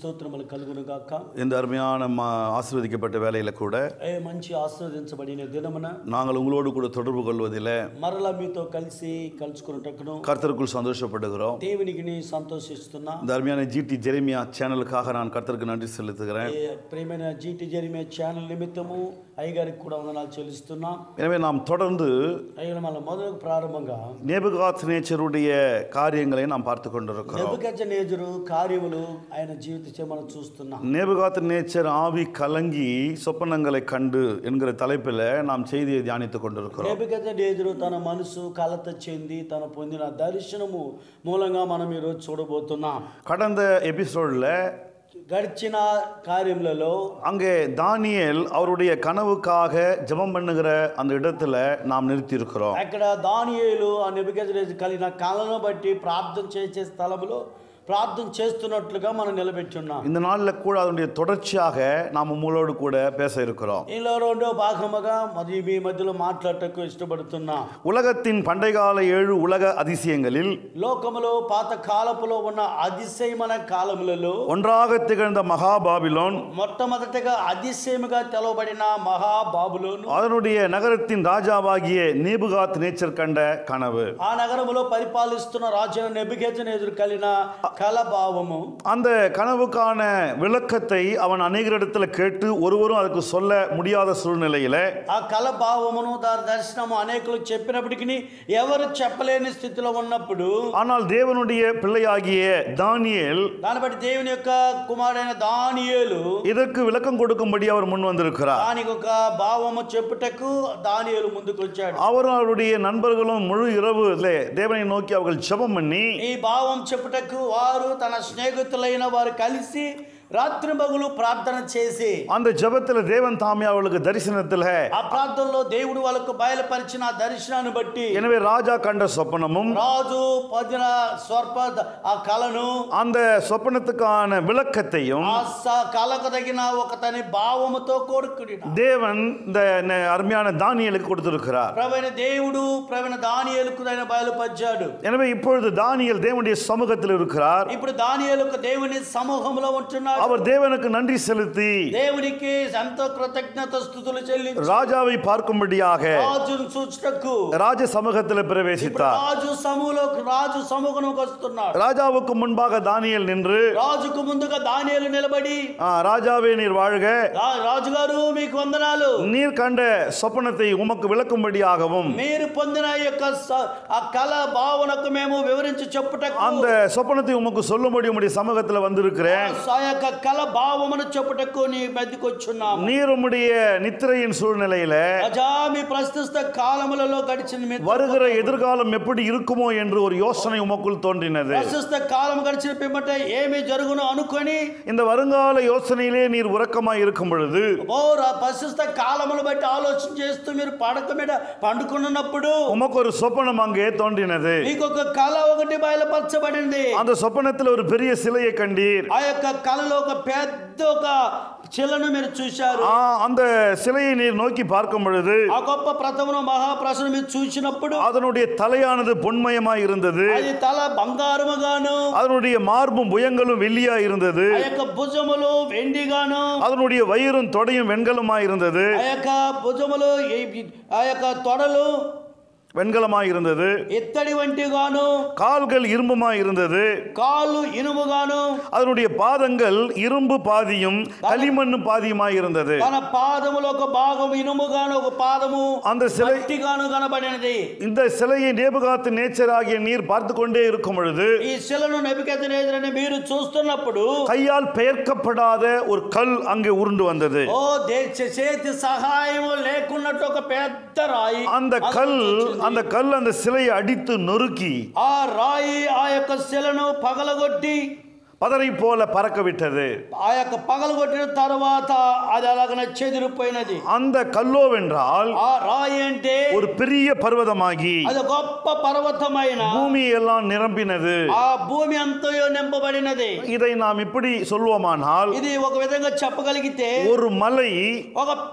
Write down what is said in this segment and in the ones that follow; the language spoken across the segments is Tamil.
స్తోత్రములు కలుగును గాక இந்த அருமையான ம- ஆசீர்வதிக்கப்பட்ட வேலையில கூட ఏ మంచి ఆస్వాదించబడిన దినమున நாங்கள் உங்களோடு கூட தொடர்பு கொள்வதில் మరలా మీతో కలిసి కలుసుకున్నటకును கர்த்தருக்குள் சந்தோஷப்படுகிறோம் దేవునికి నీ సంతోషిస్తున్నా இந்த அருமையான ஜிடி ஜெரேமியா சேனலுக்காக நான் கர்த்தருக்கு நன்றி செலுத்துகிறேன் ఏ ప్రియమైన జీటీ జరిమే ఛానల్ నిమిత్తము అయ్యగారికి కూడా వందనాలు చెల్లిస్తున్నా எனவே நாம் தொடர்ந்து అయ్యగారు మన మొదలు ప్రారంభంగా நேபுகாத் நேச்சருடைய காரியங்களை நாம் பார்த்து கொண்டிருக்கிறோம் నెబుకజ్జ నేజరు కార్యములు ఆయన జీవిత మనం చూస్తున్నాం நேபுகாத் நேச்சர் ஆவி கலங்கி சொப்பனங்களை கண்டு என்கிற தலைப்பில் நாம் செய்தியை தியானித்துக் கொண்டிருக்கிறோம் నెబుకజ్జ నేజరు తన మనసు కలత చెంది తన పొందిన దర్శనము మూలంగా మనం ఈరోజు చూడబోతున్నాం கடந்த எபிசோடில் గడిచిన కార్యములలో அங்கே தானியேல் அவருடைய கனவுக்காக ஜெபம் பண்ணுகிற அந்த இடத்துல நாம் நிறுத்தியிருக்கிறோம் అక్కడ దానియేలు ఆ నెబుకజ్జ కలిగిన కళను బట్టి ప్రార్థన చేసే స్థలములో ప్రార్థన చేస్తున్నట్లుగా మనం నిలబెట్టి ఉన్నాం இந்த நாளில் கூட அதனுடைய தொடர்ச்சியாக நாம் உங்களோடு கூட பேச இருக்கிறோம் ఇందులో రెండో భాగముగా మరి మీ మధ్యలో మాట్లాడటకు ఇష్టపడుతున్నా உலகத்தின் பண்டைகால ஏழு உலக அதிசயங்களில் లోకములో పాత కాలపులో ఉన్న అతిశయమైన కాలములలో ஒன்றாக திகழ்ந்த மகாபாபிலோன் మొట్టమొదటిగా అతిశయముగా తెలవబడిన మహాబాబులోను அதனுடைய நகரத்தின் ராஜாவாகிய நேபுகாத் நேச்சர் கண்ட கனவு ఆ నగరములో పరిపాలిస్తున్న రాజు నెబుకెజను ఎదురు కలిగిన కలభావము அந்த கனவுக்கான விளக்கத்தை அவன் அநேகரிடத்துல கேட்டு ஒருவரும் அதுக்கு சொல்ல முடியாத சூழ்நிலையில ఆ కలభావమును దాని దర్శనము అనేకులు చెప్పినప్పటికీ ఎవరు చెప్పలేని స్థితిలో ఉన్నప్పుడు ஆனால் தேவனுடைய பிள்ளையாகிய தானியேல் దాన్ని బట్టి దేవుని యొక్క కుమారుడైన దానియేలు இதற்கு விளக்கம் கொடுக்கும்படி அவர் முன் வந்திருக்கிறார் దానికి ఒక భావము చెప్పుటకు దానియేలు ముందుకు వచ్చాడు அவரும் அவருடைய நண்பர்களும் முழு இரவு தேவனை நோக்கி அவர்கள் ஜெபம் பண்ணி ఈ భావం చెప్పుటకు వారు తన స్నేహితులైన వారు కలిసి రాత్రి మగులు ప్రార్థన చేసి அந்த ஜெபத்துல தேவன் தாமே அவர்களுக்கு தரிசனத்துல ఆ ప్రార్థనలో దేవుడు వాళ్ళకు బయలుపరిచిన ఆ దర్శనాన్ని బట్టి எனவே ராஜா கண்ட சொப்பனமும் రాజు పొందిన స్వర్ప ఆ కళను அந்த சொப்பனத்துக்கான விளக்கத்தையும் ఆ స- కళకు తగిన ఒక తన భావముతో కోరుకుడిన தேவன் இந்த ந- அருமையான தானியலுக்கு கொடுத்திருக்கிறார் ప్రవీణ దేవుడు ప్రవీణ దానియేలుకు ఆయన బయలుపరిచాడు எனவே இப்பொழுது தானியல் தேவனுடைய சமூகத்தில் இருக்கிறார் ఇప్పుడు దానియేలుకు దేవుని సమూహంలో ఉంటున్నాడు அவர் தேவனுக்கு நன்றி செலுத்தி దేవునికి ఎంతో కృతజ్ఞత స్థుతులు చెల్లించి ராஜாவை பார்க்கும்படியாக రాజును చూచుటకు ராஜ சமூகத்தில் ఇప్పుడు பிரவேசித்தார் రాజు సమూహంలోకి రాజు సమూహంలోకి వస్తున్నాడు ராஜாவுக்கு முன்பாக தானியல் நின்று రాజుకు ముందుగా దానియేలు నిలబడి "ஆ, ராஜாவே நீர் வாழ்க "రా- రాజుగారు మీకు వందనాలు நீர் கண்ட சொப்பனத்தை உமக்கு விளக்கும்படியாகவும் మీరు పొందిన ఈ యొక్క స- ఆ కళ భావనకు మేము వివరించి చెప్పుటకు அந்த சொப்பனத்தை உமக்கு சொல்லும்படி உம்முடைய சமூகத்தில் வந்திருக்கிறேன் ఆ యొక్క కళ భావమును చెప్పుటకు నీ మధ్యకు వచ్చున్నాము நீர் உம்முடைய நித்திரையின் சூழ்நிலையில ప్రజా మీ ప్రస్తుత కాలములలో గడిచిన మీ வருகிற எதிர்காலம் எப்படி இருக்குமோ என்று ஒரு யோசனை உமக்குள் தோன்றினது ప్రస్తుత కాలం గడిచిన పిమ్మట ఏమి జరుగును అనుకొని இந்த வருங்கால யோசனையிலே நீர் உறக்கமாய் இருக்கும் பொழுது ఓ రా- ప్రస్తుత కాలమును బట్టి ఆలోచన చేస్తూ మీరు పడక మీద పండుకున్నప్పుడు உமக்கு ஒரு சொப்பனம் அங்கே தோன்றினது మీకు ఒక కళ ఒకటి బయలుపరచబడింది அந்த சொப்பனத்தில் ஒரு பெரிய சிலையை கண்டீர் ఆ యొక్క కళలో ఒక పెద్ద ఒక శిలను మీరు చూశారు ஆ, அந்த சிலையை நீர் நோக்கி பார்க்கும் பொழுது ఆ గొప్ప ప్రథమను మహాప్రసను మీరు చూసినప్పుడు அதனுடைய தலையானது பொன்மயமாய் இருந்தது అది తల బంగారముగాను அதனுடைய மார்பும் புயங்களும் வெள்ளியா இருந்தது ఆ యొక్క భుజములు వెండిగాను அதனுடைய வயிறும் தொடையும் வெண்கலமாய் இருந்தது ఆ యొక్క భుజములు ఈ- ఆ యొక్క తొడలు வெண்கலமாய் இருந்தது ఇత్తడి వంటిగాను கால்கள் இரும்புமாய் இருந்தது కాళ్ళు ఇనుముగాను அதனுடைய பாதங்கள் இரும்பு பாதியும் களிமண்ணு பாதியுமாய் இருந்தது తన పాదములో ఒక భాగం ఇనుముగాను ఒక పాదము அந்த சிலை మట్టిగాను కనబడినది இந்த சிலையை நேபுகாத்து நேச்சர் ஆகிய நீர் பார்த்து கொண்டே இருக்கும் பொழுது ఈ శిలను నెబికెతనేదని మీరు చూస్తున్నప్పుడు கையால் பெயர்க்கப்படாத ஒரு கல் அங்கே உருண்டு வந்தது ఓ దేశ చేతి సహాయము లేకున్నట్టు ఒక పెద్ద రాయి அந்த கல் அந்த கல் அந்த சிலையை அடித்து நொறுக்கி ఆ రాయి ఆ యొక్క శిలను పగలగొట్టి பதரை போல பறக்க விட்டது ఆ యొక్క పగలగొట్టిన తర్వాత అది అలాగన చెదిరిపోయినది அந்த கல்லோவென்றால் ఆ రాయి అంటే ஒரு பெரிய பர்வதமாகி అది గొప్ప పర్వతమైన பூமி எல்லாம் நிரம்பினது ఆ భూమి అంతయో నింపబడినది இதை நாம் இப்படி சொல்வோமானால் ఇది ఒక విధంగా చెప్పగలిగితే ஒரு மலை ఒక పెద్ద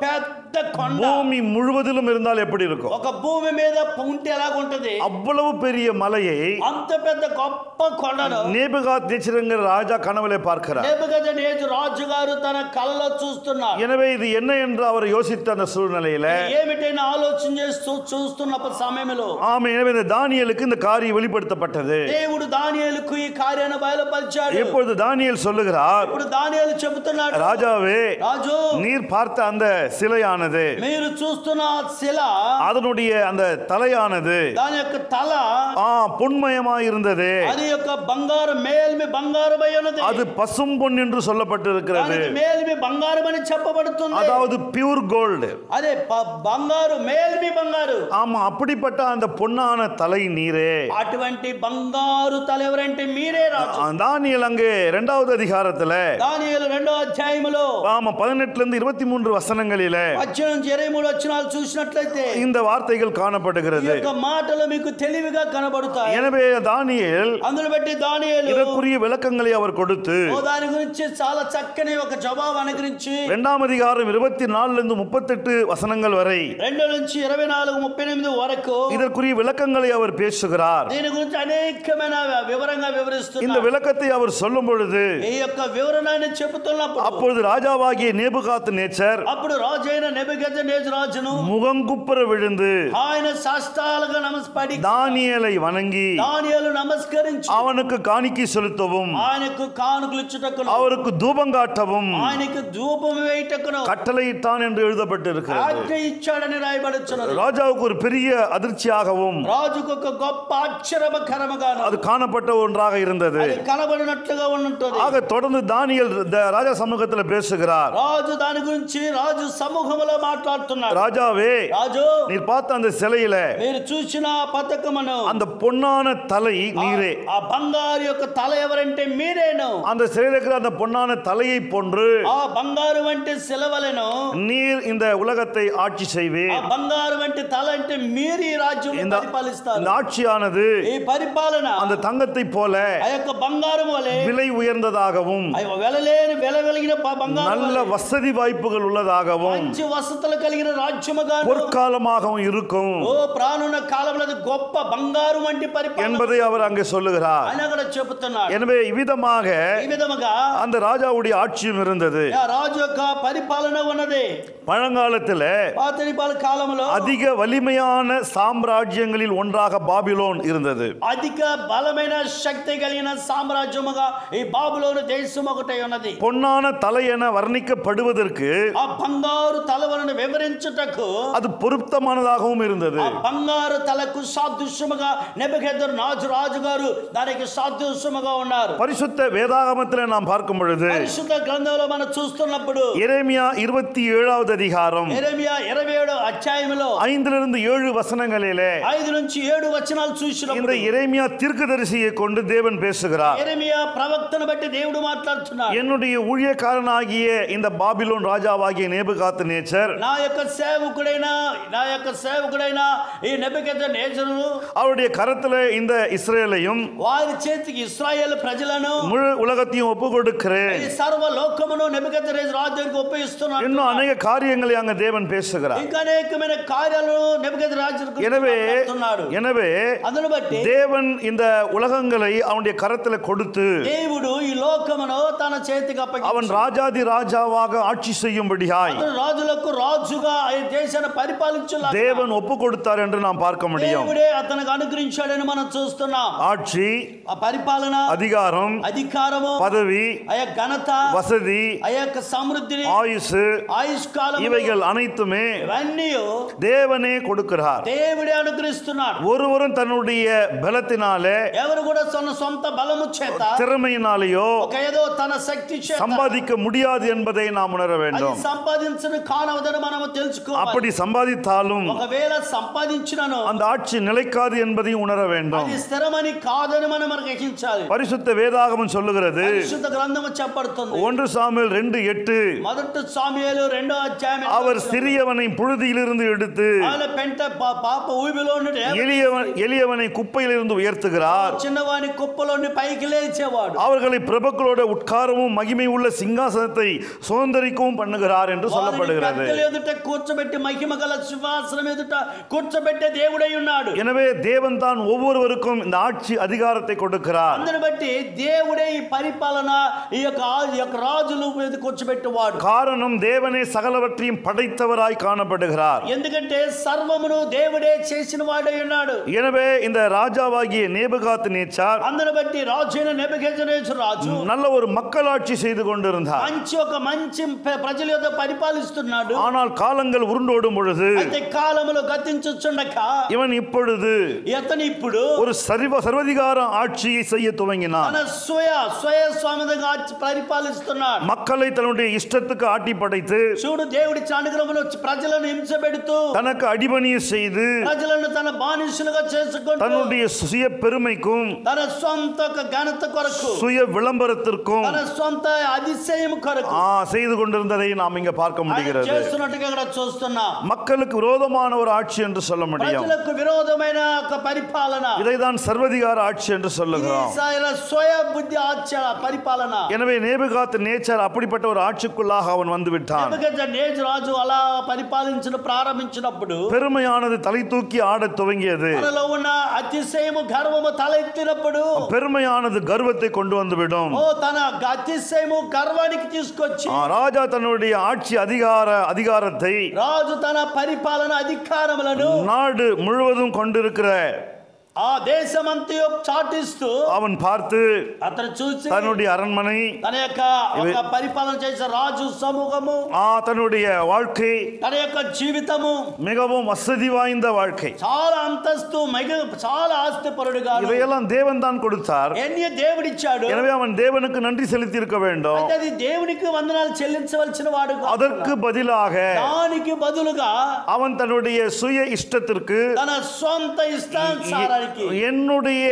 కొండ பூமி முழுவதிலும் இருந்தால் எப்படி இருக்கும் ఒక భూమి మీద ఉంటే ఎలాగుంటది அவ்வளவு பெரிய மலையை అంత పెద్ద గొప్ప కొండను நேபுகா தேச்சிரங்கிற ராஜா கனவுல பார்க்கிறார் నేబుకద్నెజరు రాజు గారు తన కళ్ళలో చూస్తున్నాడు எனவே இது என்ன என்று அவர் யோசித்த அந்த சூழ்நிலையில ఏమిటైనా ఆలోచన చేస్తూ చూస్తున్నప్పుడు సమయంలో ஆமா எனவே இந்த தானியலுக்கு இந்த காரியம் வெளிப்படுத்தப்பட்டது దేవుడు దానియేలుకు ఈ కార్యాన్ని బయలుపరిచాడు இப்பொழுது தானியேல் சொல்லுகிறார் ఇప్పుడు దానియేలు చెబుతున్నాడు ராஜாவே రాజు நீர் பார்த்த அந்த சிலையானது మీరు చూస్తున్న ఆ శిల அதனுடைய அந்த தலையானது దాని యొక్క తల ஆ பொன்மயமாய் இருந்தது అది యొక్క బంగారు మేల్మి బంగారమై ఉన్నది அது பசும் பொன் என்று சொல்லப்பட்டிருக்கிறது దానికి మేల్మి బంగారం అని చెప్పబడుతుంది அதாவது பியூர் கோல்டு అదే ప- బంగారు మేల్మి బంగారు ஆமா அப்படிப்பட்ட அந்த பொன்னான தலை நீரே అటువంటి బంగారు తల ఎవరంటే మీరే రాజు தானியல் அங்கே இரண்டாவது அதிகாரத்துல దానియేలు రెండో అధ్యాయములో ஆமா பதினெட்டுல இருந்து இருபத்தி மூன்று வசனங்களில పద్దెనిమిది నుంచి ఇరవై మూడు వచ్చినాలు చూసినట్లయితే இந்த வார்த்தைகள் ఈ காணப்படுகிறது యొక్క మాటలు మీకు తెలివిగా కనబడతాయి எனவே தானியேல் అందులో బట్టి దానియేలు இதற்குரிய விளக்கங்களை அவர் கொடுத்து ఓ దాని గురించి చాలా చక్కని ఒక జవాబు అనుగ్రహించి இரண்டாம் அதிகாரம் இருபத்தி நாலுல இருந்து முப்பத்தெட்டு வசனங்கள் வரை రెండు నుంచి ఇరవై నాలుగు ముప్పై ఎనిమిది వరకు இதற்குரிய விளக்கங்களை அவர் பேசுகிறார் దీని గురించి అనేకమైన వివరంగా இந்த వివరిస్తున్నారు விளக்கத்தை அவர் சொல்லும் பொழுது ఈ యొక్క వివరణని చెబుతున్నప్పుడు அப்பொழுது ராஜாவாகிய நேபுகாத்து நேச்சர் అప్పుడు రాజు అయిన నెబుకద్నెజరు రాజును முகங்குப்புற விழுந்து ఆయన శాస్త్రాలుగా నమస్పడి தானியேலை வணங்கி దానియేలు నమస్కరించి அவனுக்கு காணிக்கை செலுத்தவும் ఆయనకు కానుకలు ఇచ్చుటకును அவருக்கு தூபம் காட்டவும் ఆయనకు ధూపం వేయుటకును கட்டளையிட்டான் என்று எழுதப்பட்டிருக்கிறது ఆజ్ఞ ఇచ్చాడని రాయబడుచున్నది ராஜாவுக்கு ஒரு பெரிய அதிர்ச்சியாகவும் రాజుకు ఒక గొప్ప ఆశ్చర్యకరముగాను அது காணப்பட்ட ஒன்றாக இருந்தது అది కనబడినట్లుగా ఉంటుంది ஆக தொடர்ந்து தானியல் இந்த ராஜா சமூகத்தில் பேசுகிறார் రాజు దాని గురించి రాజు సమూహంలో మాట్లాడుతున్నాడు ராஜாவே రాజు நீர் பார்த்த அந்த சிலையில మీరు చూసిన ఆ పథకమును அந்த பொன்னான தலை நீரே ఆ బంగారు యొక్క తల ఎవరంటే మీరేను அந்த சிலையில் இருக்கிற அந்த பொன்னான தலையை போன்று ఆ బంగారు వంటి శిలవలను நீர் இந்த உலகத்தை ஆட்சி ఆ செய்வீர் బంగారు వంటి తల అంటే మీరు ఈ రాజ్యం இந்த పరిపాలిస్తారు இந்த ஆட்சியானது ఈ పరిపాలన அந்த தங்கத்தை போல ఆ యొక్క బంగారం వలె விலை உயர்ந்ததாகவும் అవి వెలలేని వెల వెలిగిన ప- బంగారం நல்ல వలె வசதி வாய்ப்புகள் உள்ளதாகவும் మంచి వసతులు కలిగిన రాజ్యముగా பொற்காலமாகவும் இருக்கும் ఓ ప్రాణున్న కాలంలో అది గొప్ప బంగారు వంటి పరిపాలన என்பதை அவர் அங்கே சொல்லுகிறார் ఆయన కూడా చెబుతున్నాడు எனவே இவ்விதமாக ఈ విధముగా அந்த ராஜாவுடைய ஆட்சியும் இருந்தது ఆ రాజు యొక్క పరిపాలన ఉన్నది பழங்காலத்தில் పాతరిపాల కాలంలో அதிக வலிமையான சாம்ராஜ்யங்களில் ஒன்றாக பாபிலோன் இருந்தது అధిక బలమైన శక్తి కలిగిన సామ్రాజ్యముగా ఈ బాబులోని దేశం ఒకటి ఉన్నది பொன்னான தலை என வர்ணிக்கப்படுவதற்கு ఆ బంగారు తలవలను వివరించుటకు அது பொருத்தமானதாகவும் இருந்தது ఆ బంగారు తలకు సాదృశ్యముగా నెబకెద్దరు నాజు రాజు గారు దానికి సాదృశ్యముగా ఉన్నారు பரிசுத்த வேதாகமத்தில் நாம் பார்க்கும் பொழுது పరిశుద్ధ గ్రంథంలో మనం చూస్తున్నప్పుడు எரேமியா இருபத்தி ஏழாவது அதிகாரம் ఎరమియా ఇరవై ఏడు అధ్యాయంలో ஐந்திலிருந்து ஏழு வசனங்களிலே ఐదు నుంచి ఏడు వచనాలు இந்த చూసినప్పుడు எரேமியா தீர்க்கதரிசியை கொண்டு தேவன் பேசுகிறார் ఎరమియా ప్రవక్తను బట్టి దేవుడు మాట్లాడుతున్నాడు என்னுடைய ஊழியக்காரனாகிய இந்த பாபிலோன் ராஜாவாகிய நேபுகாத்து நேச்சர் నా యొక్క సేవకుడైన నా యొక్క సేవకుడైన ఈ నెబకెద్ద నేజరు அவருடைய கரத்துல இந்த இஸ்ரேலையும் వారి చేతికి ఇస్రాయేల్ ప్రజలను முழு உலகத்தையும் ஒப்பு கொடுக்கிறேன் ఈ సర్వ లోకమును నెబకెద్ద రాజు దగ్గరికి ఒప్పిస్తున్నాడు இன்னும் அநேக காரியங்களை அங்க தேவன் பேசுகிறார் ఇంకా అనేకమైన కార్యాలు నెబకెద్ద రాజు எனவே మాట్లాడుతున్నాడు எனவே అందును బట్టి தேவன் இந்த உலகங்களை அவனுடைய கரத்துல கொடுத்து దేవుడు ఈ లోకమును తన చేతికి அவன் అప్పగించాడు ராஜாதி ராஜாவாக ஆட்சி செய்யும்படியாய் అతడు రాజులకు రాజుగా ఈ దేశాన్ని పరిపాలించాల தேவன் ஒப்பு கொடுத்தார் என்று நாம் பார்க்க முடியும் దేవుడే అతనికి అనుగ్రహించాడని మనం చూస్తున్నాం ஆட்சி ఆ పరిపాలన அதிகாரம் అధికారము பதவி ఆ యొక్క ఘనత வசதி ఆ యొక్క సమృద్ధిని ஆயுசு ఆయుష్కాలం இவைகள் அனைத்துமே ఇవన్నీ தேவனே கொடுக்கிறார் దేవుడే అనుగ్రహిస్తున్నాడు ஒருவரும் தன்னுடைய பலத்தினாலே ఎవరు కూడా తన సొంత బలము చేత திறமையினாலேயோ ఒక ఏదో తన శక్తి చేత சம்பாதிக்க முடியாது என்பதை நாம் உணர అది வேண்டும் సంపాదించను కానవదని మనము తెలుసుకోవాలి அப்படி சம்பாதித்தாலும் ఒకవేళ సంపాదించినను அந்த ஆட்சி நிலைக்காது என்பதையும் உணர வேண்டும் అది స్థిరమని కాదని మనం మనకు గ్రహించాలి பரிசுத்த வேதாகமம் சொல்லுகிறது పరిశుద్ధ గ్రంథము చెప్పబడుతుంది ஒன்று சாமுவேல் ரெண்டு எட்டு మొదటి సామ్యాలు రెండో అధ్యాయం அவர் சிறியவனை புழுதியிலிருந்து எடுத்து ఆయన పెంట పా- పాప ఊబిలో నుండి எளியவன் எளியவனை குப்பையிலிருந்து உயர்த்துகிறார் చిన్నవాని కుప్పలోని పైకి లేచేవాడు அவர்களை பிரபுக்களோட உட்காரவும் மகிமை உள்ள சிங்காசனத்தை சுதந்திரிக்கவும் பண்ணுகிறார் என்று వారిని சொல்லப்படுகிறது పెద్దల ఎదుట కూర్చోబెట్టి మహిమ గల సింహాసనం ఎదుట కూర్చోబెట్టే దేవుడై ఉన్నాడు எனவே தேவன் தான் ஒவ்வொருவருக்கும் இந்த ஆட்சி அதிகாரத்தை கொடுக்கிறார் అందుని బట్టి దేవుడే ఈ పరిపాలన ఈ యొక్క ఆ- ఈ యొక్క రాజులు మీద కూర్చోబెట్టేవాడు காரணம் தேவனே சகலவற்றையும் படைத்தவராய் காணப்படுகிறார் ఎందుకంటే సర్వమును దేవుడే చేసిన వాడై ఉన్నాడు எனவே இந்த ராஜாவாகிய நேபுகாத் நேச்சார் అందుని బట్టి రాజు అయిన నెబుకద్నెజరు రాజు நல்ல ஒரு மக்களாட்சி செய்து கொண்டிருந்தார் మంచి ఒక మంచి ప్ర- ప్రజల యొక్క పరిపాలిస్తున్నాడు ஆனால் కాలంகள் ఉరుండోடும் பொழுது అయితే కాలములో గతించుచుండక இவன் இப்பொழுது ఇతను ఇప్పుడు ஒரு சர்வ சர்வதிகார ஆட்சியை செய்ய துவங்கினான் తన స్వయ స్వయ స్వామిగా పరిపాలిస్తున్నాడు மக்களை தன்னுடைய இஷ்டத்துக்கு ஆட்டி படைத்து చూడు దేవుడి చానుగ్రహంలో ప్రజలను హింసపెడుతూ தனக்கு அடிபணிய செய்து ప్రజలను తన బానిసలుగా చేసుకుంటూ தன்னுடைய சுய பெருமைக்கும் తన సొంత ఒక ఘనత కొరకు சுய விளம்பரத்திற்கும் తన సొంత అతిశయం కొరకు ஆ, செய்து கொண்டிருந்ததை நாம் இங்க பார்க்க ఆయన முடிகிறது చేస్తున్నట్టుగా ఇక్కడ చూస్తున్నాం மக்களுக்கு விரோதமான ஒரு ஆட்சி என்று சொல்ல முடியும் ప్రజలకు విరోధమైన ఒక పరిపాలన இதைதான் சர்வதிகார ஆட்சி என்று ఇది சொல்லுகிறோம் ఆయన స్వయ బుద్ధి ఆచ పరిపాలన எனவே நேபுகாத் நேச்சர் அப்படிப்பட்ட ஒரு ஆட்சிக்குள்ளாக அவன் வந்து விட்டான் ఎందుకంటే నేజు రాజు అలా పరిపాలించిన ప్రారంభించినప్పుడు பெருமையானது தலை தூக்கி ஆடத் துவங்கியது మనలో ఉన్న అతిశయము గర్వము తల ఎత్తినప్పుడు பெருமையானது கர்வத்தை கொண்டு வந்துவிடும் ఓ తన అతిశయము గర్వానికి తీసుకొచ్చి ஆ, ராஜா தன்னுடைய ஆட்சி அதிகார அதிகாரத்தை రాజు తన పరిపాలన అధికారములను நாடு முழுவதும் கொண்டிருக்கிற ఆ దేశమంతయు చాటిస్తూ அவன் பார்த்து అతను చూసి தன்னுடைய அரண்மனை తన యొక్క ఒక పరిపాలన చేసే రాజు సమూహము ஆ, தன்னுடைய வாழ்க்கை తన యొక్క జీవితము மிகவும் வசதி வாய்ந்த வாழ்க்கை చాలా అంతస్తు మిగ చాలా ఆస్తి పరుడుగా இவையெல்லாம் தேவன் தான் கொடுத்தார் ఎన్ని దేవుడిచ్చాడు எனவே அவன் தேவனுக்கு நன்றி செலுத்தி இருக்க வேண்டும் అయితే అది దేవునికి వందనాలు చెల్లించవలసిన వాడు కాదు. அதற்கு பதிலாக దానికి బదులుగా அவன் தன்னுடைய சுய இஷ்டத்திற்கு తన సొంత ఇష్టానుసారానికి என்னுடைய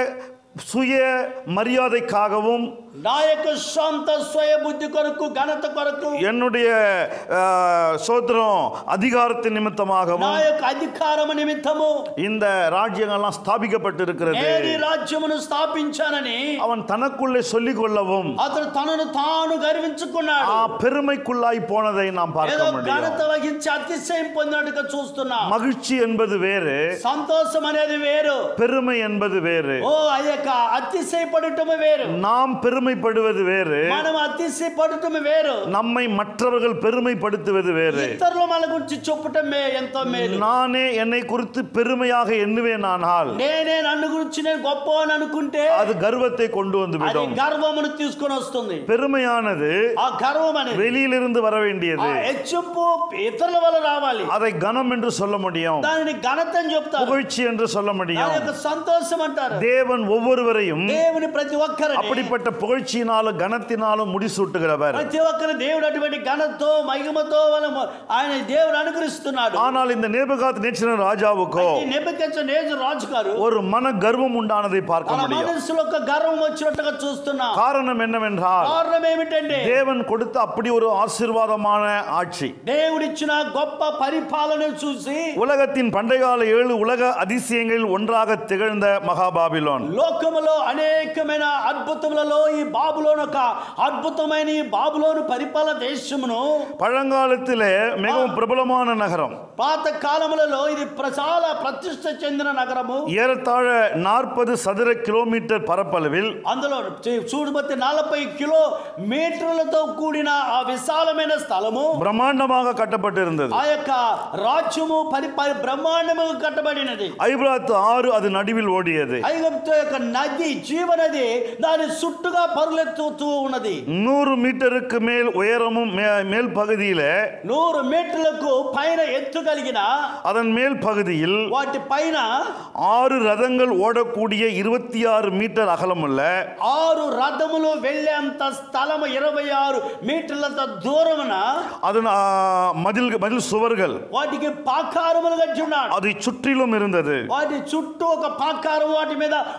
சுய மரியாதைக்காகவும் నా యొక్క సొంత స్వయ బుద్ధి కొరకు ఘనత కొరకు என்னுடைய ஆ, சோத்திரம் அதிகாரத்தின் నా நிமித்தமாகவும் యొక్క అధికారము నిమిత్తము இந்த ராஜ்யங்கள்லாம் ஸ்தாபிக்கப்பட்டிருக்கிறது నేను ఈ రాజ్యమును స్థాపించానని அவன் தனக்குள்ளே சொல்லிக் கொள்ளவும் అతను తనను తాను గర్వించుకున్నాడు ஆ, பெருமைக்குள்ளாய் போனதை நாம் ఏదో பார்க்க முடியும் ఘనత వహించి అతిశయం పొందినట్టుగా చూస్తున్నా மகிழ்ச்சி என்பது வேறு సంతోషం అనేది వేరు பெருமை என்பது வேறு ఓ ఆ యొక్క అతిశయపడటము వేరు நாம் பெருமைப்படுவது வேறு మనం అతిశయపడటము వేరు நம்மை மற்றவர்கள் பெருமைப்படுத்துவது வேறு ఇతరులు మన గురించి చెప్పటం మే ఎంతో మేలు நானே என்னை குறித்து பெருமையாக எண்ணுவேனானால் నేనే నన్ను గురించి నేను గొప్ప అని అనుకుంటే அது கர்வத்தை கொண்டு வந்து అది விடும் గర్వమును తీసుకొని వస్తుంది பெருமையானது ఆ గర్వం అనేది வெளியிலிருந்து வர ఆ வேண்டியது హెచ్చింపు ఇతరుల వల్ల రావాలి அதை கனம் என்று சொல்ல முடியும் దానిని ఘనత అని చెప్తారు புகழ்ச்சி என்று சொல்ல దాని முடியும் యొక్క సంతోషం అంటారు தேவன் ஒவ்வொருவரையும் దేవుని ప్రతి ఒక్కరిని அப்படிப்பட்ட புகழ்ச்சியினாலும் கனத்தினாலும் முடிசூட்டுகிறவர் ప్రతి ఒక్కరి దేవుడు అటువంటి ఘనతో మహిమతో వలన ఆయన దేవుడు అనుగ్రహిస్తున్నాడు ஆனால் இந்த நேபுகாத் நேச்சரன் ராஜாவுக்கோ ఈ నెబుకద్నెజరు నేజు రాజు గారు ஒரு மன கர்வம் உண்டானதை பார்க்க తన முடியும் మనసులో ఒక గర్వం వచ్చినట్టుగా చూస్తున్నా காரணம் என்னவென்றால் కారణం ఏమిటంటే தேவன் கொடுத்த அப்படி ஒரு ஆசீர்வாதமான ஆட்சி దేవుడిచ్చిన గొప్ప పరిపాలన చూసి உலகத்தின் பண்டைகால ஏழு உலக அதிசயங்களில் ஒன்றாக திகழ்ந்த மகாபாபிலோன் లోకములో అనేకమైన అద్భుతములలో ఈ బాబులోను ఒక అద్భుతమైన ఈ బాబులోను పరిపాలన దేశమును பழங்காலத்திலே மிகவும் பிரபலமான நகரம் పాత కాలములలో ఇది ప్ర- చాలా ప్రతిష్ట చెందిన నగరము ஏறத்தாழ நாற்பது சதுர கிலோமீட்டர் பரப்பளவில் అందులో చూ- చూడబట్టి నలభై కిలో మీటర్లతో కూడిన ఆ విశాలమైన స్థలము பிரம்மாண்டமாக கட்டப்பட்டிருந்தது ఆ యొక్క రాజ్యము పరి పరి బ్రహ్మాండముగా కట్టబడినది ஐபிராத்து ஆறு அது நடுவில் ஓடியது ఐగుప్తు యొక్క నది జీవనది దాని చుట్టుగా పరులెత్తుతూ ఉన్నది நூறு மீட்டருக்கு மேல் உயரமும் மே- மேல் பகுதியில నూరు మీటర్లకు పైన ఎత్తు కలిగిన அதன் மேல் பகுதியில் వాటి పైన ஆறு ரதங்கள் ஓடக்கூடிய இருபத்தி ஆறு மீட்டர் அகலமுள்ள ఆరు రథములు వెళ్ళేంత స్థలము ఇరవై ఆరు మీటర్లంత దూరమున அதன் ஆ, மதில் மதில் சுவர்கள் వాటికి పాకారములు కట్టి ఉన్నాడు அதை சுற்றிலும் இருந்தது వాటి చుట్టూ ఒక పాకారం వాటి మీద ఆరు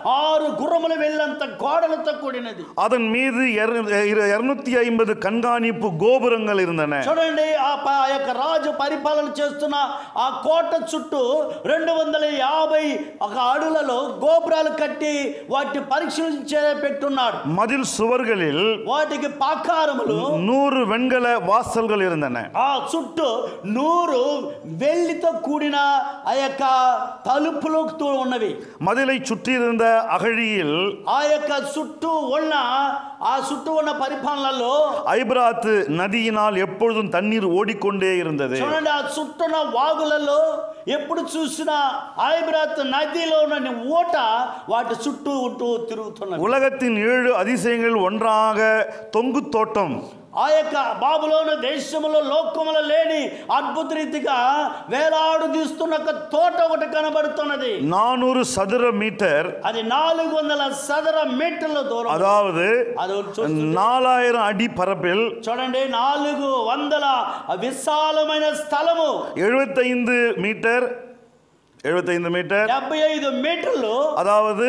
ఆరు గుర్రములు వెళ్ళంత గోడలతో కూడినది அதன் மீது இருநூத்தி ஐம்பது கண்காணிப்பு கோபுரங்கள் இருந்தன చూడండి ఆ ప- ఆ యొక్క రాజు పరిపాలన చేస్తున్న ఆ కోట చుట్టూ రెండు వందల యాభై ఒక అడుగులలో గోపురాలు కట్టి వాటిని పరిశీలించే పెట్టున్నాడు மதில் சுவர்களில் వాటికి పాకారములు நூறு வெண்கல வாசல்கள் இருந்தன ఆ చుట్టూ నూరు వెள்లితో కూడిన ఆ యొక్క తలుపులు తూ- ఉన్నవి மதிலை சுற்றியிருந்த அகழியில் ఆ యొక్క చుట్టూ ఉన్న ఆ చుట్టూ ఉన్న పరిపాలనలో ஐப்ராத்து நதியினால் எப்பொழுதும் தண்ணீர் ஓடிக்கொண்டே இருந்தது చూడండి ఆ చుట్టూన్న వాగులలో ఎప్పుడు చూసినా ఐబ్రాత్ నదిలో ఉన్న ఓట వాటి చుట్టూ ఉంటూ తిరుగుతున్నది உலகத்தின் ஏழு அதிசயங்கள் ஒன்றாக தொங்கு தோட்டம் ఆ యొక్క బాబులోని దేశంలో లోకములో లేని అద్భుత రీతిగా వేలాడు తీస్తున్న ఒక తోట ఒకటి కనబడుతున్నది நானூறு சதுர மீட்டர் అది నాలుగు వందల సదర మీటర్ల దూరం அதாவது అది చూ- நாலாயிரம் அடி பரப்பில் చూడండి నాలుగు వందల విశాలమైన స్థలము எழுபத்தைந்து மீட்டர் எழுபத்தைந்து மீட்டர் డెబ్బై ఐదు మీటర్లు அதாவது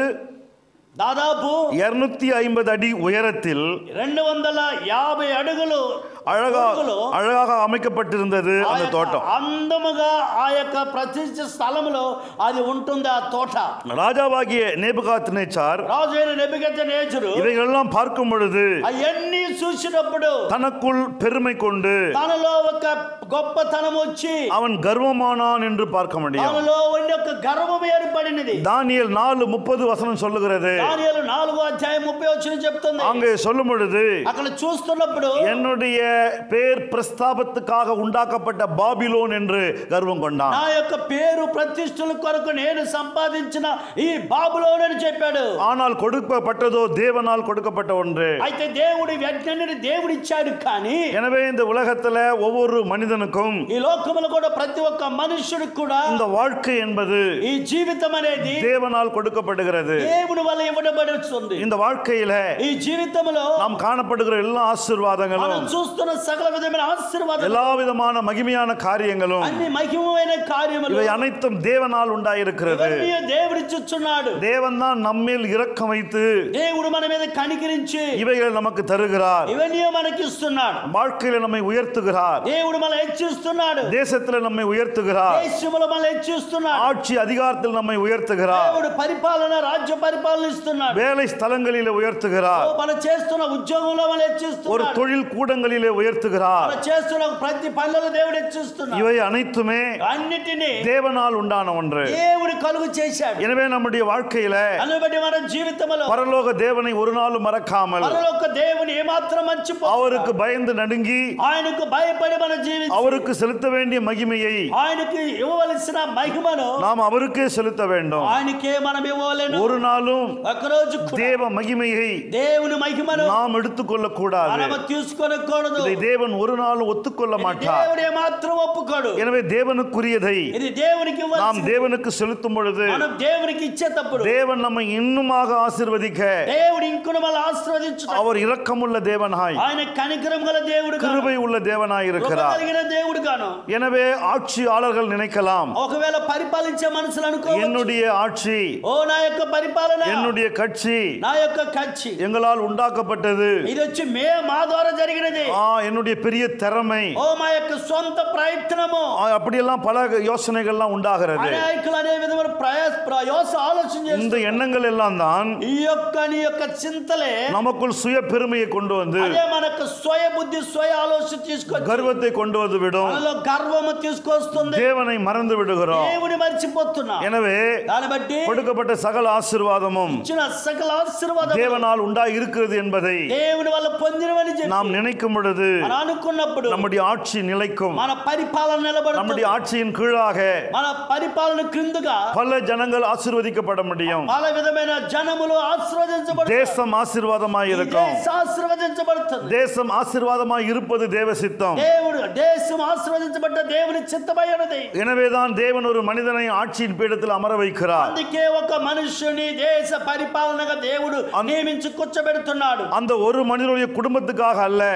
దాదాపు இருநூத்தி ஐம்பது அடி உயரத்தில் రెండు వందల యాభై అడుగులు அழகா పొడుగులో அழகாக அமைக்கப்பட்டிருந்தது ఆ அந்த యొక్క தோட்டம் అందముగా ఆ యొక్క ప్రతిష్ఠ స్థలములో అది ఉంటుంది ఆ తోట ராஜாவாகிய நேபுகாத் நேச்சார் రాజు అయిన నెబిగత నేచరు இவைகளெல்லாம் பார்க்கும் பொழுது అవన్నీ చూసినప్పుడు தனக்குள் பெருமை கொண்டு తనలో ఒక గొప్పతనం వచ్చి அவன் கர்வமானான் என்று பார்க்க முடியும் తనలో ఉండి ఒక గర్వం ఏర్పడినది தானியல் நாலு முப்பது வசனம் சொல்லுகிறது దానియేలు నాలుగో అధ్యాయం ముప్పై వచ్చిన చెప్తుంది அங்கே சொல்லும் பொழுது అక్కడ చూస్తున్నప్పుడు என்னுடைய பேர் பிரஸ்தாபத்துக்காக உண்டாக்கப்பட்ட பாபிலோன் என்று கர்வம் கொண்டான் నా యొక్క పేరు ప్రతిష్టల కొరకు నేను సంపాదించిన ఈ బాబులోనని చెప్పాడు ஆனால் கொடுக்கப்பட்டதோ தேவனால் கொடுக்கப்பட்ட ஒன்று అయితే దేవుడి వెంటనే దేవుడు ఇచ్చాడు కానీ எனவே இந்த உலகத்துல ஒவ்வொரு மனிதனுக்கும் ఈ లోకములో కూడా ప్రతి ఒక్క మనుష్యుడికి కూడా இந்த வாழ்க்கை என்பது ఈ జీవితం అనేది தேவனால் கொடுக்கப்படுகிறது దేవుని వల్ల ఇవ్వబడుతుంది இந்த வாழ்க்கையில ఈ జీవితంలో நாம் காணப்படுகிற எல்லா మనం ஆசீர்வாதங்களும் చూస్తున్న సకల విధమైన ఆశీర్వాదం எல்லா விதமான மகிமையான காரியங்களும் అన్ని మహిమమైన కార్యములు இவை அனைத்தும் தேவனால் உண்டாயிருக்கிறது ఇవన్నీ దేవుడిచ్చుచున్నాడు தேவன் தான் நம்மேல் இரக்கம் வைத்து దేవుడు మన మీద కనికరించి இவைகளை நமக்கு தருகிறார் ఇవన్నీ మనకిస్తున్నాడు வாழ்க்கையில நம்மை உயர்த்துகிறார் దేవుడు మన హెచ్చిస్తున్నాడు தேசத்துல நம்மை உயர்த்துகிறார் దేశములో మన హెచ్చిస్తున్నాడు ஆட்சி அதிகாரத்தில் நம்மை உயர்த்துகிறார் దేవుడు పరిపాలన రాజ్య పరిపాలన ఇస్తున్నాడు வேலை ஸ்தலங்களிலே உயர்த்துகிறார் మనం చేస్తున్న ఉద్యోగంలో మనం ஒரு హెచ్చిస్తున్నాడు தொழில் கூடங்களிலே உயர்த்துகிறார் మనం చేస్తున్న ప్రతి పనులలో దేవుడు హెచ్చిస్తున్నాడు இவை அனைத்துமே అన్నిటినీ தேவனால் உண்டான ஒன்று దేవుడు కలుగు చేశాడు எனவே நம்முடைய வாழ்க்கையில అందుని బట్టి మన జీవితంలో பரலோக தேவனை ஒரு நாளும் மறக்காமல் పరలోక దేవుని ఏమాత్రం మర్చిపో அவருக்கு பயந்து நடுங்கி ఆయనకు భయపడి మన జీవితం அவருக்கு செலுத்த வேண்டிய மகிமையை ఆయనకి ఇవ్వవలసిన మహిమను நாம் அவருக்கே செலுத்த வேண்டும் ఆయనకే మనం ఇవ్వలేను ஒரு நாளும் ఒకరోజు కూడా தேவ மகிமையை దేవుని మహిమను நாம் எடுத்துக்கொள்ள கூடாது మనము తీసుకొనకూడదు இதை தேவன் ஒரு நாளும் ஒத்துக்கொள்ள மாட்டார் దేవుడు ఏమాత్రం ఒప్పుకోడు எனவே தேவனுக்குரியதை ఇది దేవునికి நாம் ఇవ్వాల్సింది. தேவனுக்கு செலுத்தும் பொழுது మనం దేవునికి ఇచ్చేటప్పుడు தேவன் நம்மை இன்னுமாக ஆசீர்வதிக்க దేవుడు ఇంకును మళ్ళీ ఆశీర్వదించు அவர் இரக்கமுள்ள தேவனாய் ఆయన కనికరం గల దేవుడు గాను, கிருபை உள்ள தேவனாய் కృప இருக்கிறார் కలిగిన దేవుడు గాను எனவே ஆட்சியாளர்கள் நினைக்கலாம் ఒకవేళ పరిపాలించే మనసులు అనుకో என்னுடைய ஆட்சி ఓ నా యొక్క పరిపాలన என்னுடைய கட்சி నా యొక్క కచ్చి எங்களால் உண்டாக்கப்பட்டது ఇది వచ్చి మే మా ద్వారా జరిగినది ஆ, என்னுடைய பெரிய திறமை ఓ మా యొక్క సొంత ప్రయత్నము ஆ, அப்படியெல்லாம் பல யோசனைகள்லாம் உண்டாகிறது అనేకులు అనే విధమైన ప్రయాస ప్రయాస ఆలోచన இந்த చేస్తారు எண்ணங்கள் எல்லாம் தான் ఈ యొక్క నీ యొక్క చింతలే நமக்குள் சுய பெருமையை கொண்டு வந்து అదే మనకు స్వయ బుద్ధి స్వయ ఆలోచన తీసుకొచ్చి கர்வத்தை கொண்டு வந்து விடும் మనలో గర్వము తీసుకొస్తుంది தேவனை மறந்து விடுகிறோம் దేవుని మర్చిపోతున్నా எனவே దాన్ని బట్టి கொடுக்கப்பட்ட சகல ஆசீர்வாதமும் ఇచ్చిన సకల ఆశీర్వాదం தேவனால் உண்டாய் இருக்கிறது என்பதை దేవుని వల్ల పొందినవని చెప్పి நாம் நினைக்கும் பொழுது మనం అనుకున్నప్పుడు நம்முடைய ஆட்சி நிலைக்கும் మన పరిపాలన నిలబడుతుంది நம்முடைய ஆட்சியின் கீழாக మన పరిపాలన క్రిందుగా பல ஜனங்கள் ஆசீர்வதிக்கப்பட முடியும் పల విధమైన జనములు ఆశీర్వదించబడుతుంది தேசம் ஆசீர்வாதமாய் ఈ இருக்கும் దేశం ఆశీర్వదించబడుతుంది தேசம் ஆசீர்வாதமாய் இருப்பது தேவ சித்தம் దేవుడు దేశం ఆశీర్వదించబడ్డ దేవుని చిత్తమైనది எனவேதான் தேவன் ஒரு மனிதனை ஆட்சியின் பீடத்தில் அமர வைக்கிறார் అందుకే ఒక మనుష్యుని దేశ పరిపాలనగా దేవుడు నియమించి కూర్చోబెడుతున్నాడు அந்த ஒரு மனிதனுடைய குடும்பத்துக்காக அல்ல ఆ ఒక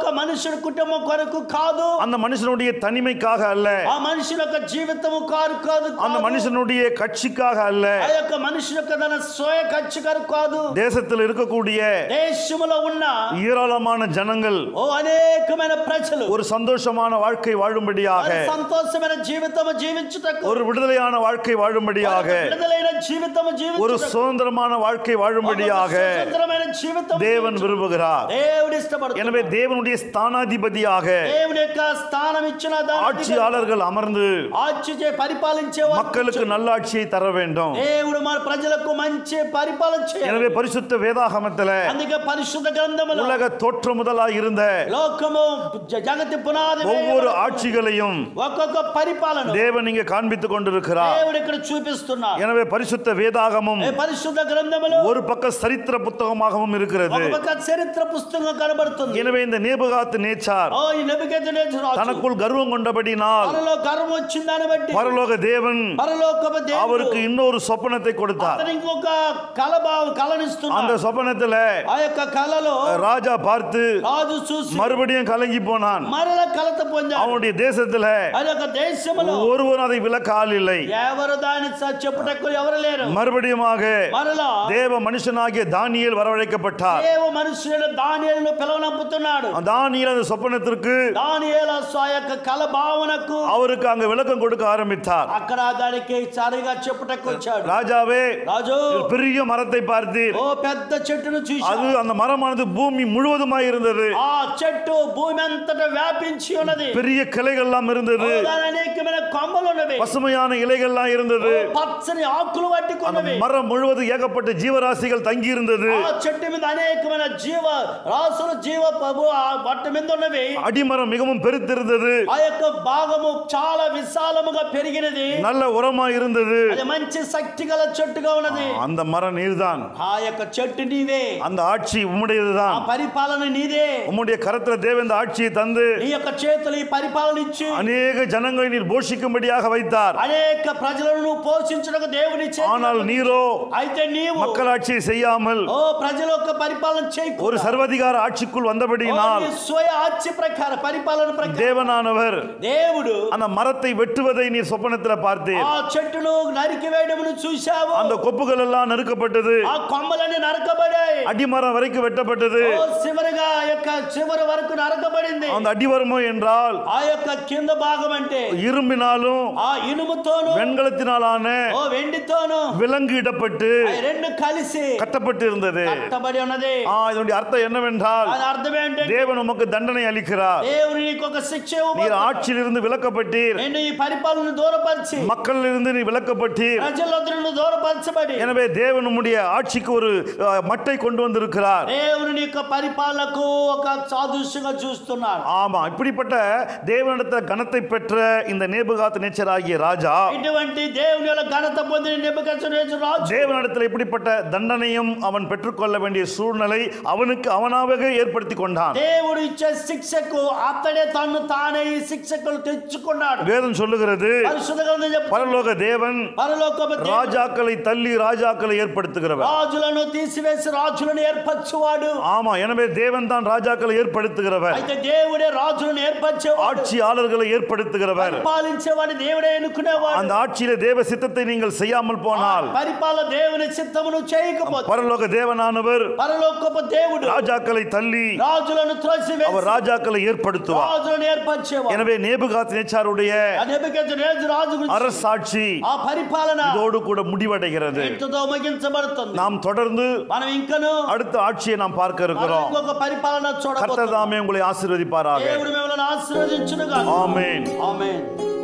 ఒక మనుషుడి కుటుంబం కొరకు కాదు அந்த மனுஷனுடைய தனிமைக்காக அல்ல ఆ మనుషుల యొక్క జీవితము కారు కాదు அந்த కాదు. మనుషனுடைய కక్షిக்காக அல்ல ఆ యొక్క మనిషి యొక్క తన స్వయ ఖర్చు గారు కాదు தேசத்தில் இருக்கக்கூடிய దేశములో ఉన్న ஏராளமான ஜனங்கள் ఓ అనేకమైన ప్రజలు ஒரு சந்தோஷமான வாழ்க்கை வாழும்படியாக వారి సంతోషమైన జీవితము జీవించుటకు ஒரு விடுதலையான வாழ்க்கை வாழும்படியாக వారి విడుదలైన జీవితము ஒரு జీవించుటకు சுதந்திரமான வாழ்க்கை வாழும்படியாக స్వతంత్రమైన జీవితం தேவன் விரும்புகிறார் దేవుడు ఇష్టపడుతున్నాడు எனவே தேவனுடைய ஸ்தானாதிபதியாக దేవుని యొక్క స్థానం ఇచ్చిన దాని ஆட்சியாளர்கள் அமர்ந்து ఆட்சி చే పరిపాలించే மக்களுக்கு నల్లాட்சியை తர வேண்டும் దేవుడు మన ప్రజలకు మంచి పరిపాలన చేయాలి எனவே பரிசுத்த வேதாகமத்துல అందుకే పరిశుద్ధ గ్రంథములో உலக தோற்றம் முதலா இருந்த లోకము జ- జగతి పునాది ஒவ்வொரு వేయబడి ஆட்சிகளையும் ఒక్కొక్క పరిపాలన தேவன் இங்க காண்பித்துக் கொண்டிருக்கிறார் దేవుడు ఇక్కడ చూపిస్తున్నారు எனவே பரிசுத்த வேதாகமும் ఈ పరిశుద్ధ గ్రంథములో ஒரு பக்க சரித்திர புத்தகமாகவும் இருக்கிறது ఒక పక్క చరిత్ర పుస్తకం కనబడుతుంది எனவே இந்த நேபுகாத்து நேச்சார் ఓ ఈ నెబుకద్నెజరు రాజు தனக்குள் கர்வம் கொண்டபடினால் తనలో గర్వం వచ్చిందని బట్టి பரலோக தேவன் పరలోకపు దేవుడు அவருக்கு இன்னொரு சொப்பனத்தை கொடுத்தார் అతనికి ఇంకొక కల భావ அந்த కలనిస్తున్నాడు சொப்பனத்துல ఆ యొక్క కలలో ராஜா பார்த்து రాజు చూసి மறுபடியும் கலங்கி போனான் మరల కలత పొందాడు அவனுடைய தேசத்துல ఆ యొక్క దేశములో ஒருவரும் அதை விலக்க ஆள் இல்லை ఎవరు దాని స- చెప్పుటకు ఎవరు లేరు மறுபடியுமாக మరలా தேவ மனுஷனாகிய தானியேல் வரவழைக்கப்பட்டார் దేవ మనుషులను దానియేలును పిలవనంపుతున్నాడు தானியேல் அந்த சொப்பனத்திற்கு దానియేలు ఆ యొక్క కల భావనకు அவருக்கு அங்க விளக்கம் கொடுக்க ஆரம்பித்தார் అక్కడ దానికి సరిగా చెప్పుటకు వచ్చాడు ராஜாவே రాజు பெரிய மரத்தை பார்த்தீர் ఓ పెద్ద చెట్టును చూసి அது அந்த மரமானது பூமி முழுவதுமாய் இருந்தது ఆ చెట్టు భూమి అంతటా వ్యాపించి ఉన్నది பெரிய கிளைகள்லாம் இருந்தது ఓ దాని అనేకమైన కొమ్మలు ఉన్నవి பசுமையான இலைகள்லாம் இருந்தது పచ్చని ఆకులు அந்த పట్టుకున్నవి மரம் முழுவதும் ஏகப்பட்ட ஜீவராசிகள் தங்கி இருந்தது ఆ చెట్టు మీద అనేకమైన జీవ రాసులు జీవ ప్రభు ఆ బట్ట మీద ఉన్నవి அடிமரம் மிகவும் பெருத்திருந்தது ఆ యొక్క భాగము చాలా విశాలముగా పెరిగినది நல்ல உரமா இருந்தது అది మంచి శక్తి గల చెట్టుగా ఉన్నది அந்த மரம் நீர்தான் ఆ యొక్క చెట్టు నీవే அந்த ஆட்சி ఆ உம்முடையதுதான் పరిపాలన నీదే உம்முடைய கரத்துல தேவன் இந்த ஆட்சியை தந்து నీ యొక్క చేతులు ఈ పరిపాలన ఇచ్చి அநேக ஜனங்களை நீர் போஷிக்கும்படியாக வைத்தார் అనేక ప్రజలను నువ్వు పోషించడానికి దేవుని చేతిలో ஆனால் நீரோ అయితే నీవు மக்களாட்சியை செய்யாமல் ఓ ప్రజల యొక్క పరిపాలన ஒரு చేయకుండా సర్వధిகார ఆட்சிக்குள் ఓ வந்தபடியினால் నీ స్వయ ఆజ్య ప్రకారం పరిపాలన ప్రకారం தேவனானவர் దేవుడు அந்த மரத்தை வெட்டுவதை நீர் சொப்பனத்துல பார்த்தீர் ఆ చెట్టును నరికి వేయడమును చూశావు அந்த கொப்புகள் எல்லாம் நறுக்கப்பட்டது ఆ కొమ్మలన్నీ నరకబడాయి அடிமரம் வரைக்கும் வெட்டப்பட்டது ఓ చివరిగా ఆ యొక్క చివరి వరకు నరకబడింది அந்த அடிவரமோ என்றால் ఆ యొక్క కింద భాగం అంటే இரும்பினாலும் ఆ ఇనుముతోను வெண்கலத்தினாலான ఓ వెండితోను விலங்கு இடப்பட்டு ఆ రెండు కలిసి கட்டப்பட்டு இருந்தது కట్టబడి ఉన్నది ஆ இதனுடைய அர்த்தம் என்னவென்றால் దాని అర్థం ఏంటంటే தேவன் உமக்கு தண்டனை அளிக்கிறார் దేవుడు నీకు ఒక శిక్ష நீர் ఇవ్వబోతున్నాడు. ஆட்சியிலிருந்து விலக்கப்பட்டீர் నిన్ను ఈ పరిపాలన దూరపరిచి மக்களிலிருந்து நீ விலக்கப்பட்டீர் ప్రజలందరూ నువ్వు దూరపరచబడి எனவே தேவன் உம்முடைய ஆட்சிக்கு ஒரு அஹ், மட்டை கொண்டு வந்திருக்கிறார் దేవుని నీ యొక్క పరిపాలనకు ఒక సాదృశ్యంగా చూస్తున్నాడు ஆமா இப்படிப்பட்ட தேவனிடத்தில் கனத்தை பெற்ற இந்த நேபுகாத் நேச்சராகிய ராஜா ఇటువంటి దేవుని యొక్క ఘనత పొందిన నెబ్బకచ్చు రాజు தேவனிடத்தில் இப்படிப்பட்ட தண்டனையும் அவன் பெற்றுக்கொள்ள வேண்டிய சூழ்நிலை அவனுக்கு அவனாகவே ஏற்படுத்தி கொண்டான் దేవుడు ఇచ్చే శిక్షకు అతడే తను తానే ఈ శిక్షకులు తెచ్చుకున్నాడు வேதம் சொல்லுகிறது పరిశుద్ధ గ్రంథం చెప్పు பரலோக தேவன் పరలోకపు దేవుడు ராஜாக்களை தள்ளி ராஜாக்களை ஏற்படுத்துகிறவர் రాజులను తీసివేసి రాజులను ఏర్పరచువాడు ஆமா எனவே தேவன் தான் ராஜாக்களை ஏற்படுத்துகிறவர் అయితే దేవుడే రాజులను ఏర్పరిచేవాడు ஆட்சியாளர்களை ஏற்படுத்துகிறவர் పరిపాలించేవాడు దేవుడే ఎన్నుకునేవాడు அந்த ஆட்சியில தேவ சித்தத்தை நீங்கள் செய்யாமல் போனால் పరిపాలన దేవుని చిత్తమును చేయకపోతే பரலோக தேவனானவர் పరలోకపు దేవుడు ராஜாக்களை தள்ளி రాజులను త్రోసివేసి அவர் రాజாக்களை ஏற்படுத்துவார் రాజులను ఏర్పరిచేవాడు எனவே நேபுகாத் நேச்சாருடைய ఆ నెబుకద్నెజరు రాజు గురించి அரசாட்சி ఆ పరిపాలన இதோடு கூட முடிவடைகிறது ఇంతతో ముగించబడుతుంది நாம் தொடர்ந்து మనం ఇంకను அடுத்த ஆட்சியை நாம் பார்க்க మనం இருக்கிறோம் ఇంకొక పరిపాలన చూడబోతున్నాం கர்த்தர் தாமே உங்களை ஆசீர்வதிப்பாராக దేవుడు మిమ్మల్ని ఆశీర్వదించునుగా ஆமென் ఆమేన్